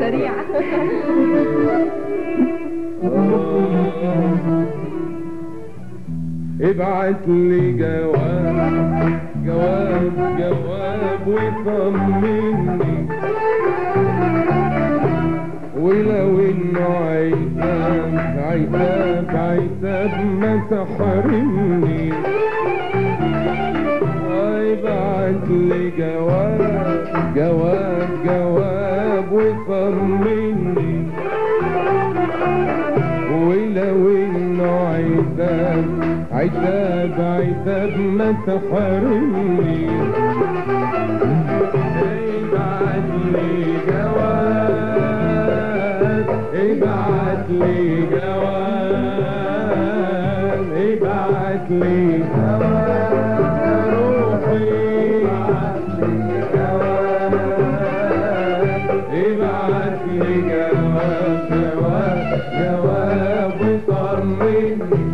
سريعة ابعت لي جواب جواب جواب وطمني ولو انه عتاب عتاب عتاب ما تحرمني ابعت لي جواب جواب جواب وطمني ولو انه عتاب عتاب عتاب ما تحرمني ابعت لي جواب ابعت لي جواب ابعت لي جواب يا روحي ابعت لي جواب ابعت لي جواب جواب جواب وطمني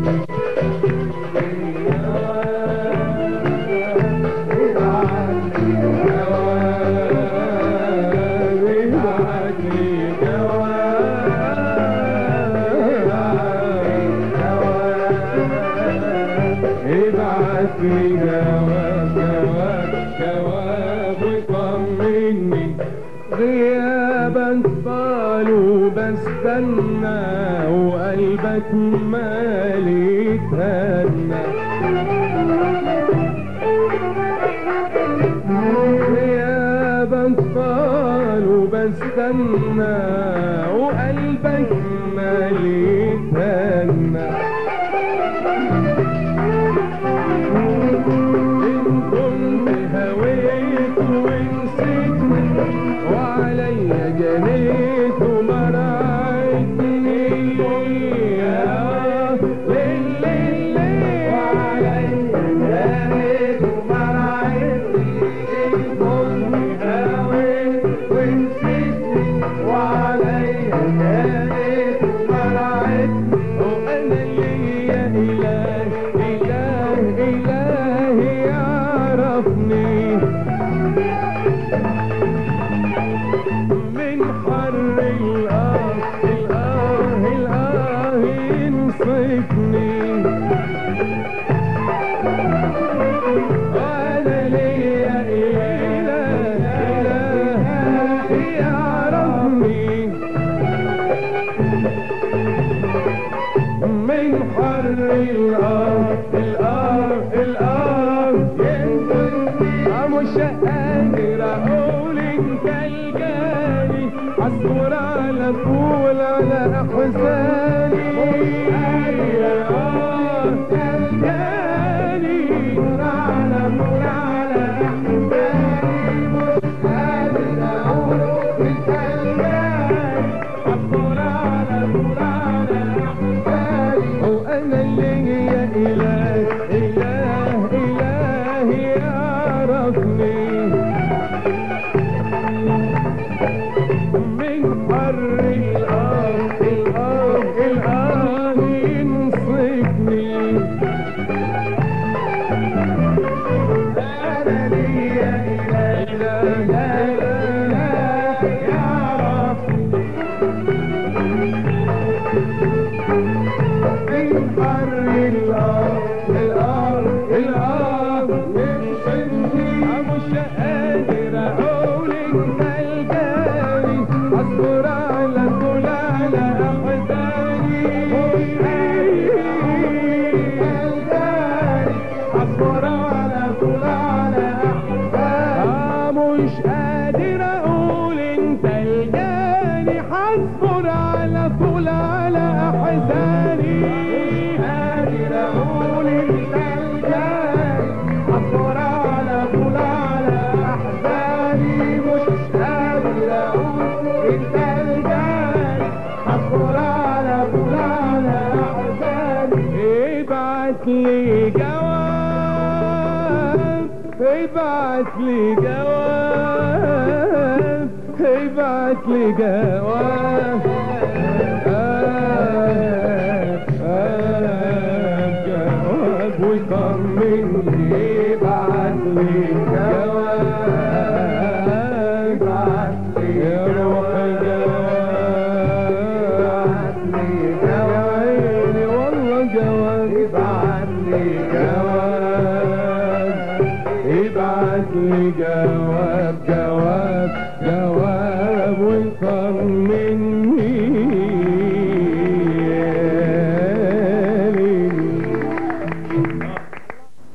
ابعت لي جواب جواب جواب وطمني غيابك طال وبستنى وقلبك مالي يتهنى غيابك طال وبستنى وقلبك مالي يتهنى إن كنت هويت ونسيتني وعليا جنيت وما رعيتني يا ليل ليل ليل وعليا جنيت وما رعيتني إن كنت هويت ونسيتني وعليا جنيت وما رعيتني وأنا ليا إله إله إله يعرفني من حر الآه الآه الآه ينصفني أنا ليا إله إله يعرفني من حر الآه الآه الآه ينصفني مش قادر أقول إنت الجاني أصبر على طول على أحزاني آه الجاني على طول على أحزاني مش قادر أقول إنت الجاني أصبر على طول على أحزاني وأنا اللي يا إله إله إله يعرفني من حر الآه الآه الآه ينصفني أنا ليا إله إله يعرفني من حر الآه الآه الآه ينصفني مش قادر أقول إنت الجاني أصبر على طول على أحزاني الجاني أصبر على طول على أحزاني مش قادر أقول أنت الجاني حصبر على طول على أحزاني قادر أقول أنت الجاني أصبر على طول على أحزاني مش قادر أقول أنت الجاني أصبر على طول على أحزاني ابعت لي جواب ابعت لي جواب ابعت لي جواب آه، آه، جواب وطمني ابعت لي جواب ابعت لي يا روح جواب ابعت لي جواب ابعت لي جواب جواب جواب